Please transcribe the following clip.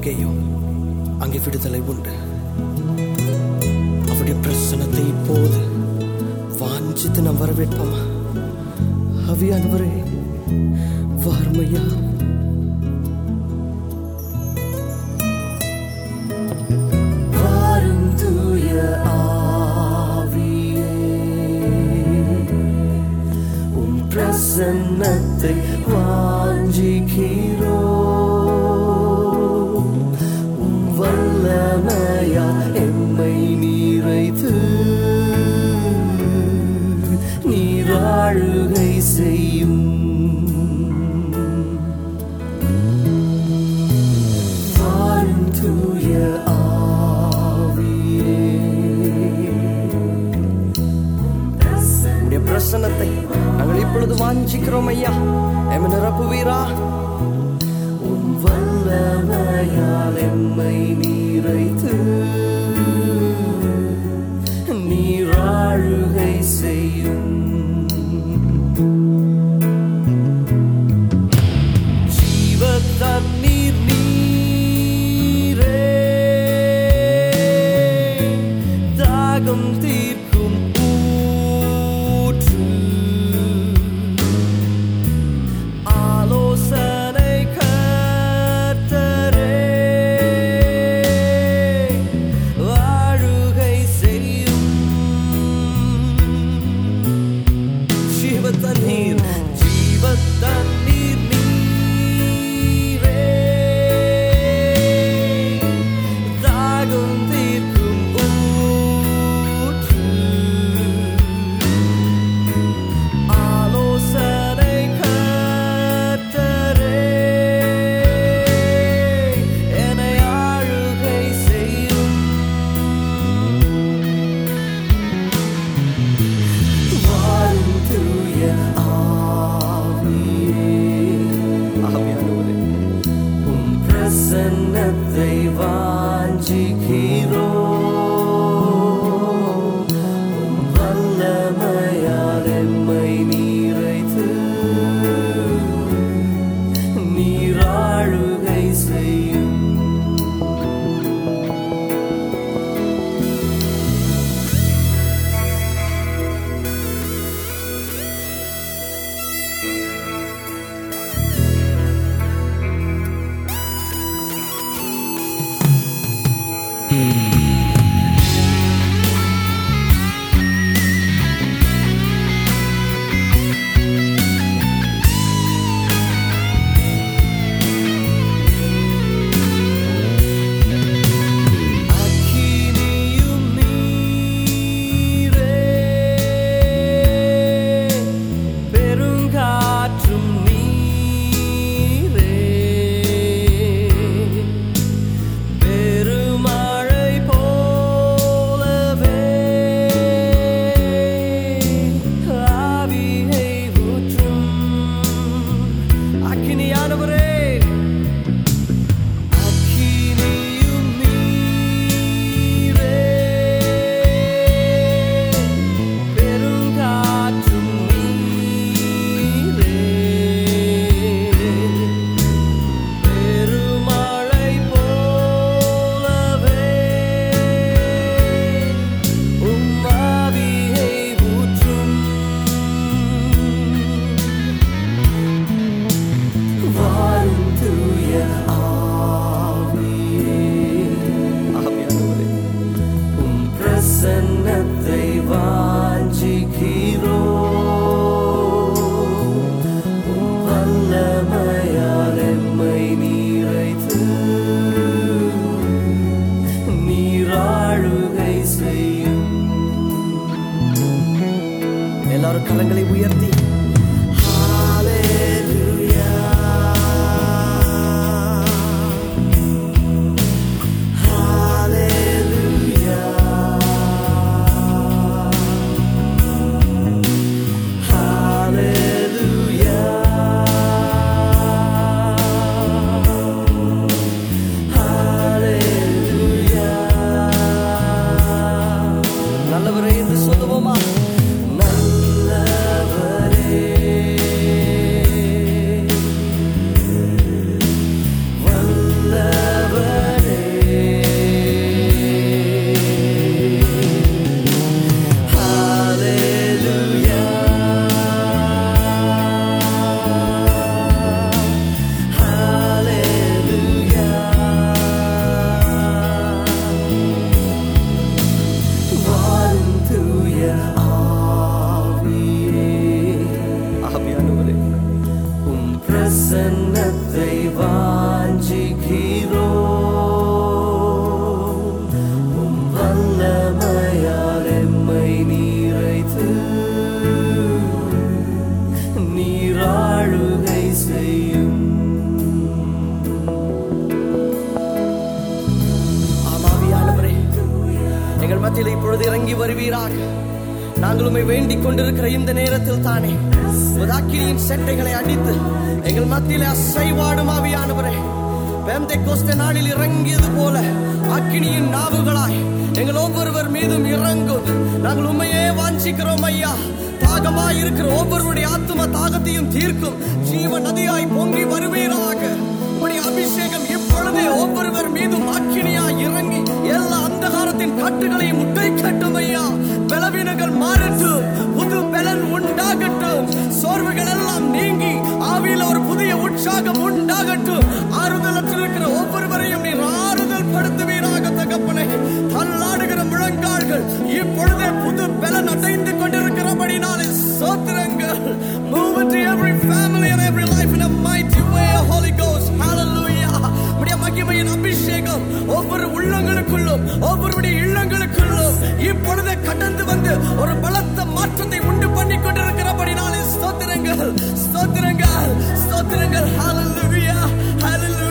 எங்கேயோ அங்கே விடுதலை உண்டு அவருடைய பிரசனத்தை இப்போது வாஞ்சித்து நாம் வரவேற்போமா அவியானவரே வார்மையா வாரும் தூய ஆவியே உம் பிரசன்னத்தை வாஞ்சிக்கிறோ உம் வல்லமையா எம்மை நீரைத்து நீராழுகை செய்யும் வாரும் தூய ஆவியே உம்முடைய பிரசன்னத்தை நாங்கள் இப்பொழுது வாஞ்சிக்கிறோம் ஐயா எம்ம நிரப்புவீரா உம் வல்லமையால் எம்மை நீரைத்து நீராழுகை செய்யும் ஜீவ தண்ணீர் நீரே தாகம் தீர்க்கும் ஊற்று ஆலோசனை கர்த்தரே வாழுகை செய்யும் ஜீவ தண்ணீர் ஜீவ தண்ணீர் நீரே தாகம் தீர்க்கும் ஊற்று ஆலோசனை கர்த்தரே என்னை ஆளுகை செய்யும் வாரும் தூய ஆவியே ஆவியானவரே உம் பிரசன்னத்தை வாஞ்சிக்கிறோ உம் வல்லமையால் எம்மை நீரைத்து நீராழுகை செய்யும் அக்கினியும் நீரே பெருங்காற்றும் நீரே பெருமழை போலவே ஆவியை ஊற்றும் அக்கினியானவரே அக்கினியும் நீரே பெருங்காற்றும் நீரே பெருமழை போலவே உம்மாவியை ஊற்றும் வாரும் தூய ஆவியே ஆவியானவரே உம் பிரசன்னத்தை வாஞ்சிக்கிறோ உம் வல்லமையால் எம்மை நீரைத்து நீராழுகை செய்யும் எல்லாரும் கரங்களை உயர்த்தி Hallelujah. நல்லவரே என்று சொல்லுவோமா நல்லவரே வல்லவரே பிரசன்னத்தை வாஞ்சிக்கிறோ உம் வல்லமையால் எம்மை நீரைத்து நீராழுகை செய்யும் ஆமாவியானவரே எங்கள் மத்தியில் இப்பொழுது இறங்கி வருவீராக நாங்கள் உம்மை வேண்டிக் கொண்டிருக்கிற இந்த நேரத்தில் தானே உதாக்கிரியின் செட்டைகளை அடித்து எங்கள் மத்தியிலே அசைவாடும் ஆவியானவரே பெந்தை கோஸ்த நாளில் இறங்கியது போல அக்கினியின் நாவுகளாய் எங்கள் ஒவ்வொருவர் மீதும் இறங்கும் நாங்கள் உண்மையே வாஞ்சிக்கிறோம் ஐயா தாகமாய் இருக்கிற ஒவ்வொருவருடைய ஆத்தும தாகத்தையும் தீர்க்கும் ஜீவ நதியாய் பொங்கி வருவீராக உம்முடைய அபிஷேகம் இப்பொழுதே ஒவ்வொருவர் மீதும் அக்கினியாய் இறங்கி எல்லா அந்தகாரத்தின் கட்டுகளையும் முட்டை கட்டும் ஐயா பலவீனங்கள் மாறட்டும் புது பலன் உண்டாகட்டும் சோர்வுகள் எல்லாம் நீங்கி ஆவியில் ஒரு புதிய உற்சாகம் உண்டாகட்டும் ஆறுதலற்று இருக்கிற ஒவ்வொருவரையும் நீர் ஆறுதல் படுத்துவீராக தகப்பனே தள்ளாடுகிற முழங்கால்கள் இப்பொழுதே புது பலன் அடைந்து கொண்டிருக்கிறபடினாலே சோத்திரங்கள் move into every family and every life in a mighty way Holy Ghost hallelujah உடைய மகிமையின் அபிஷேகம் ஒவ்வொரு உள்ளங்களுக்குள்ளும் ஒவ்வொருடைய இல்லங்களுக்குள்ளும் இப்பொழுது கடந்து வந்து ஒரு பலத்த மாற்றத்தை உண்டு பண்ணி கொண்டிருக்கிறபடினாலே ஸ்தோத்திரங்கள் ஸ்தோத்திரங்கள் ஸ்தோத்திரங்கள் hallelujah hallelujah